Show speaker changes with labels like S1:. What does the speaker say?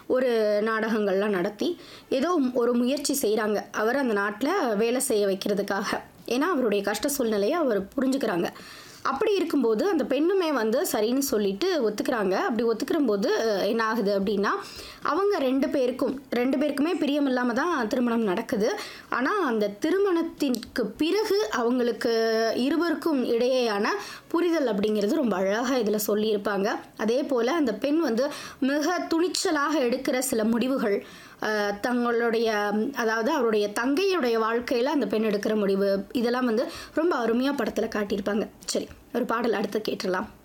S1: ஒரு நாடகங்கள்லாம் நடத்தி ஏதோ ஒரு முயற்சி செய்கிறாங்க அவர் அந்த நாட்டில் வேலை செய்ய வைக்கிறதுக்காக ஏன்னா அவருடைய கஷ்ட சூழ்நிலையை அவர் புரிஞ்சுக்கிறாங்க அப்படி இருக்கும்போது அந்த பெண்ணுமே வந்து சரின்னு சொல்லிட்டு ஒத்துக்கிறாங்க அப்படி ஒத்துக்கிறம்போது அஹ், என்ன ஆகுது அப்படின்னா அவங்க ரெண்டு பேருக்கும் ரெண்டு பேருக்குமே பிரியம் இல்லாமல் தான் திருமணம் நடக்குது ஆனால் அந்த திருமணத்திற்கு பிறகு அவங்களுக்கு இருவருக்கும் இடையேயான புரிதல் அப்படிங்கிறது ரொம்ப அழகாக இதில் சொல்லியிருப்பாங்க அதே போல் அந்த பெண் வந்து மிக துணிச்சலாக எடுக்கிற சில முடிவுகள் அஹ், தங்களுடைய அதாவது அவருடைய தங்கையுடைய வாழ்க்கையில் அந்த பெண் எடுக்கிற முடிவு இதெல்லாம் வந்து ரொம்ப அருமையாக படத்தில் காட்டியிருப்பாங்க சரி ஒரு பாடல் அடுத்து கேட்டுடலாம்